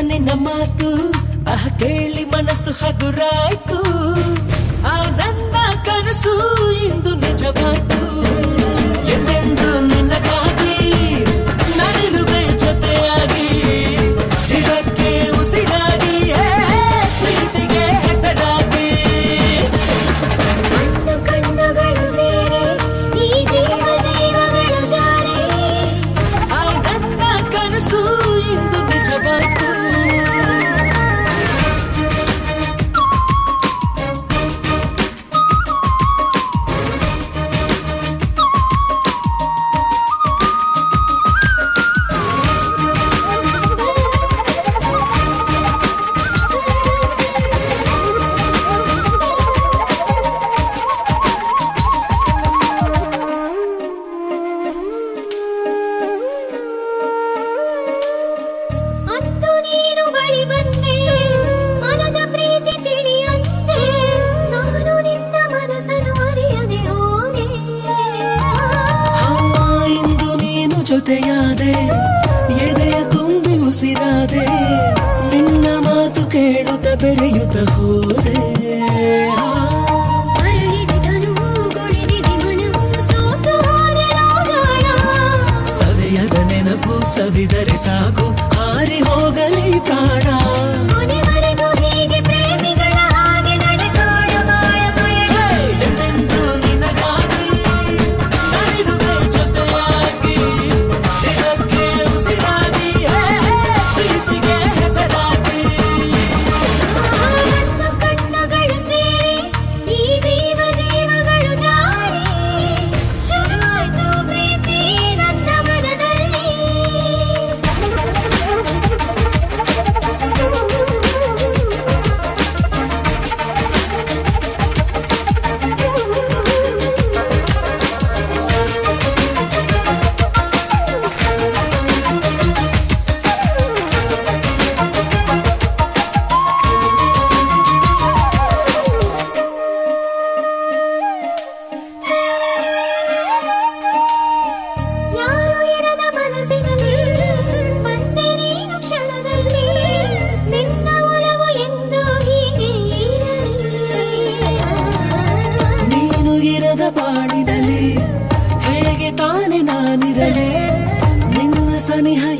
ನಿನ್ನ ಮಾತು ಆಹ ಕೇಳಿ ಮನಸ್ಸು ಹಗುರಾಯ್ತು ಆ ನನ್ನ ಕನಸು ಇಂದು ನಿಜವಾಯ್ತು ಎಂದೆಂದು ನಿನ್ನಗಾಗಿ ನಾನಿರುವೆ ಜೊತೆಯಾಗಿ ಜೀವಕ್ಕೆ ಉಸಿರಾಗಿ ಏ, ಪ್ರೀತಿಗೆ ಹೆಸರಾಗಿ ಕಣ್ಣು ಕಣ್ಣುಗಳು ಸೇರಿ ಈ ಜೀವ ಜೀವಗಳು ಜಾರಿ ಆ ನನ್ನ ಕನಸು ಇಂದು ನಿಜವಾಯ್ತು ಅಂದು ನೀನು ಬಳಿ ಬಂದೆ ಮನದ ಪ್ರೀತಿ ತಿಳಿಯಂತೆ ನಾನು ನಿನ್ನ ಮನಸ್ಸನ್ನು ಅರಿಯದೆ ಹೋದೆ ಆ, ಇಂದು ನೀನು ಜೊತೆಯಾದೆ ಎದೆಯ ತುಂಬಿ ಉಸಿರಾದೆ ನಿನ್ನ ಮಾತು ಕೇಳುತ್ತ ಬೆರೆಯುತ್ತ ಹೋದೆ ಆ, ಅರಳಿದೆ ತನುವು ಗೊಳಿದಿದೆ ಮನವು ಸೋತು ಹೋದೆ ರಾಜಾಳ ಸವಿಯದ ನೆನಪು ಸವಿದರೆ ಸಾಕು ಹಾರಿ ಹೋಗಲಿ ಪ್ರಾಣ ಕೊನೆವರೆಗೂ ಹೀಗೆ ಪ್ರೇಮಿಗಳ ಹಾಗೆ ನಡೆಸೋಣ ಬಾಳ ಪಯಣ ಎಂದೆಂದು ನಿನಗಾಗಿ ನಾನಿರುವೆ ಜೊತೆಯಾಗಿ ಜಗಕ್ಕೆ ಉಸಿರಾಗಿ ಹೇ, ಪ್ರೀತಿಗೆ ಹೆಸರಾಗಿ ಕಣ್ಣು ಕಣ್ಣುಗಳು ಸೇರಿ ಈ ಜೀವ ಜೀವಗಳು ಜಾರಿ ಶುರುವಾಯ್ತು ಪ್ರೀತಿ ನನ್ನ ಮನದಲ್ಲಿ ಯಾರು ಇರದ ಮನಸ್ಸಿನಲ್ಲಿ ಬಂದೆ ನೀನು ಕ್ಷಣದಲ್ಲಿ ನಿನ್ನ ಒಲವು ಎಂದು ಹೀಗೆ ಇರಲಿ ನೀನು ಇರದ ಬಾಳಿನಲ್ಲಿ ಹೇಗೆ ತಾನೆ ನಾನಿರಲೆ ನಿನ್ನ ಸನಿಹ